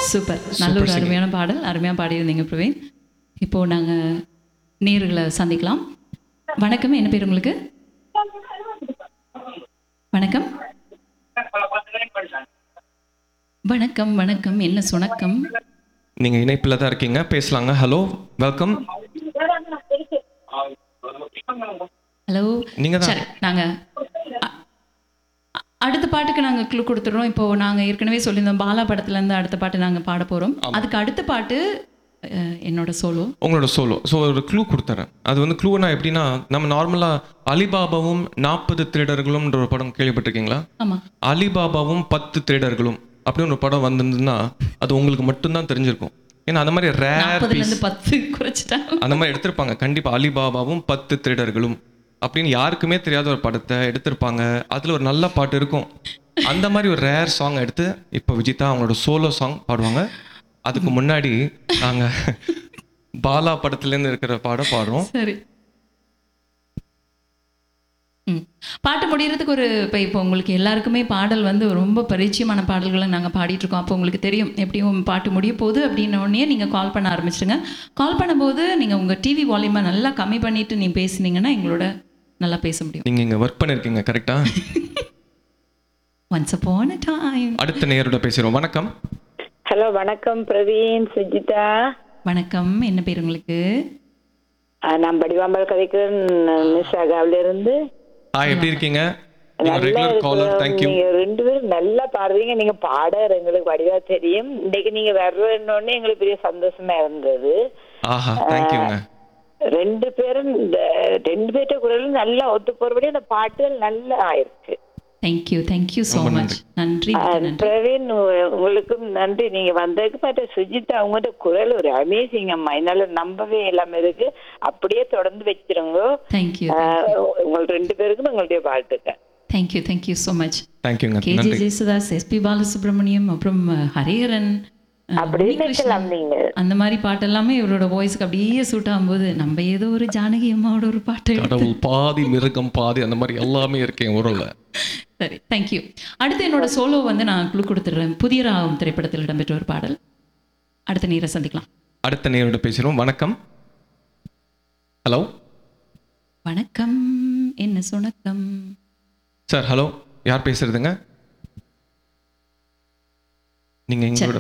Super நல்ல ஒரு அருமையான பாடல் அருமையாக பாடியிருந்தீங்க பிரவீன் இப்போ நாங்கள் நேர்களை சந்திக்கலாம் வணக்கம் என்ன பேர் உங்களுக்கு வணக்கம் வணக்கம் வணக்கம் என்ன சுணக்கம் நீங்க இணைப்பில் தான் இருக்கீங்க பேசலாங்க ஹலோ வெல்கம் ஹலோ நீங்க தான் சரி நாங்கள் அடுத்த பாட்டுக்கு நாங்கள் க்ளூ கொடுத்துட்றோம் இப்போ நாங்கள் ஏற்கனவே சொல்லியிருந்தோம் பாலா படத்துலேருந்து அடுத்த பாட்டு நாங்கள் பாட போகிறோம் அதுக்கு அடுத்த பாட்டு அஹ், என்னோட சோலோ உங்களோட சோலோ ஸோ ஒரு க்ளூ கொடுத்துறேன் அது வந்து க்ளூனா எப்படின்னா நம்ம நார்மலாக அலிபாபாவும் நாற்பது திருடர்களும்ன்ற ஒரு படம் கேள்விப்பட்டிருக்கீங்களா ஆமாம் அலிபாபாவும் பத்து திருடர்களும் அப்படின்னு ஒரு படம் வந்திருந்ததுன்னா அது உங்களுக்கு மட்டும்தான் தெரிஞ்சிருக்கும் ஏன்னா அந்த மாதிரி ரேர் நாற்பதுலேருந்து பத்து குறைச்சிட்டாங்க அந்த மாதிரி எடுத்திருப்பாங்க கண்டிப்பா அலிபாபாவும் பத்து திருடர்களும் அப்படின்னு யாருக்குமே தெரியாத ஒரு படத்தை எடுத்திருப்பாங்க அதுல ஒரு நல்ல பாட்டு இருக்கும் அந்த மாதிரி ஒரு ரேர் சாங் எடுத்து இப்போ விஜிதா அவங்களோட சோலோ சாங் பாடுவாங்க அதுக்கு முன்னாடி நாங்க பாலா படத்துலேருந்து இருக்கிற பாடம் பாடுறோம் சரி ம் பாட்டு முடியறதுக்கு ஒரு இப்போ இப்போ உங்களுக்கு எல்லாருக்குமே பாடல் வந்து ரொம்ப பரிச்சயமான பாடல்களை நாங்கள் பாடிட்டு இருக்கோம் அப்போ உங்களுக்கு தெரியும் எப்படியும் பாட்டு முடிய போகுது அப்படின்ன உடனே நீங்கள் கால் பண்ண ஆரம்பிச்சிடுங்க கால் பண்ணும்போது நீங்கள் உங்கள் டிவி வால்யூமை நல்லா கம்மி பண்ணிட்டு நீ பேசுனீங்கன்னா எங்களோட நல்லா பேச முடியும் நீங்க இங்க ஒர்க் பண்ணிருக்கீங்க கரெக்டா ஒன்ஸ் upon a டைம் அடுத்த நேரோட பேசுறோம் வணக்கம் ஹலோ வணக்கம் பிரவீன் சுஜிதா வணக்கம் என்ன பேர் உங்களுக்கு ஆ, நான் படிவாம்பல் கதைக்கிறேன் மிஸ் ஆகாவில இருந்து ஹாய் எப்படி இருக்கீங்க நீங்க நல்லா ரெகுலர் காலர் இருக்கிறோம். தேங்க்யூ நீங்க ரெண்டு பேரும் நல்லா பாடுறீங்க நீங்க பாடர் எங்களுக்கு வடிவா தெரியும் இன்னைக்கு நீங்க வர்றோன்னு எங்களுக்கு பெரிய சந்தோஷமா இருந்தது ஆஹா தேங்க்யூங்க ரெண்டு பேரும் இந்த ரெண்டு பேர்ட்ட குரலும் நல்லா ஒத்து போறபடி அந்த பாட்டுகள் நல்லா ஆயிருக்கு தேங்க்யூ தேங்க்யூ ஸோ ரொம்ப மச் நன்றி ஆ, மிக்க நன்றி பிரவீன் உ- உங்களுக்கும் நன்றி நீங்க வந்ததுக்கு மற்ற சுஜிதா அவங்கள்ட்ட குரல் ஒரு அமேசிங் அம்மா என்னால நம்பவே இல்லாம இருக்கு அப்படியே தொடர்ந்து வச்சிருங்க தேங்க்யூ ஆ, உங்கள் ரெண்டு பேருக்கும் எங்களுடைய வாழ்த்துக்கள் தேங்க்யூ தேங்க்யூ ஸோ மச் தேங்க்யூங்க கேஜே நன்றி ஜெயசுதாஸ் எஸ்பி பாலசுப்ரமணியம் அப்புறம் அஹ், ஹரிஹரன் அஹ், அப்படி உன்னிகிருஷ்ணன். நினைக்கலாம் நீங்க அந்த மாதிரி பாட்டெல்லாமே இவரோட வாய்ஸ்க்கு அப்படியே சூட் ஆகும்போது நம்ம ஏதோ ஒரு ஜானகி அம்மாவோட ஒரு பாட்டு எடுத்து- கடவுள் பாதி மிருகம் பாதி அந்த மாதிரி எல்லாமே இருக்கேன் உரல்ல சரி தேங்க்யூ அடுத்து என்னோட சோலோ வந்து நான் குழு கொடுத்துட்றேன் புதிய ராகம் திரைப்படத்தில் இடம்பெற்ற ஒரு பாடல் அடுத்த நேரம் சந்திக்கலாம் அடுத்த நேரோட பேசுகிறோம் வணக்கம் ஹலோ வணக்கம் என்ன சுணக்கம் சார் ஹலோ யார் பேசுறதுங்க நீங்க எங்களோட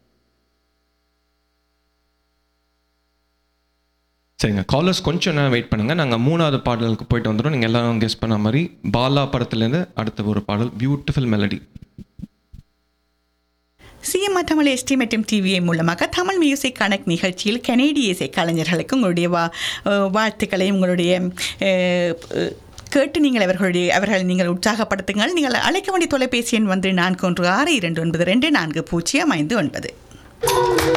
சரிங்க காலர்ஸ் கொஞ்சம் நேரம் வெயிட் பண்ணுங்க நாங்க மூணாவது பாடலுக்கு போயிட்டு வந்துடும் நீங்க எல்லாரும் கெஸ் பண்ண மாதிரி பாலா படத்துலேருந்து அடுத்த ஒரு பாடல் beautiful melody CMR Tamil SD மற்றும் டிவிஐ மூலமாக தமிழ் மியூசிக் கனெக்ட் நிகழ்ச்சியில் கனேடிய இசை கலைஞர்களுக்கு உங்களுடைய வா அஹ் வாழ்த்துக்களை உங்களுடைய அஹ், அஹ், கேட்டு நீங்கள் அவர்களுடைய அவர்களை நீங்கள் உற்சாகப்படுத்துங்கள் நீங்கள் அழைக்க வேண்டிய தொலைபேசி எண் வந்து நான்கு ஒன்று ஆறு இரண்டு ஒன்பது ரெண்டு நான்கு பூஜ்ஜியம் ஐந்து ஒன்பது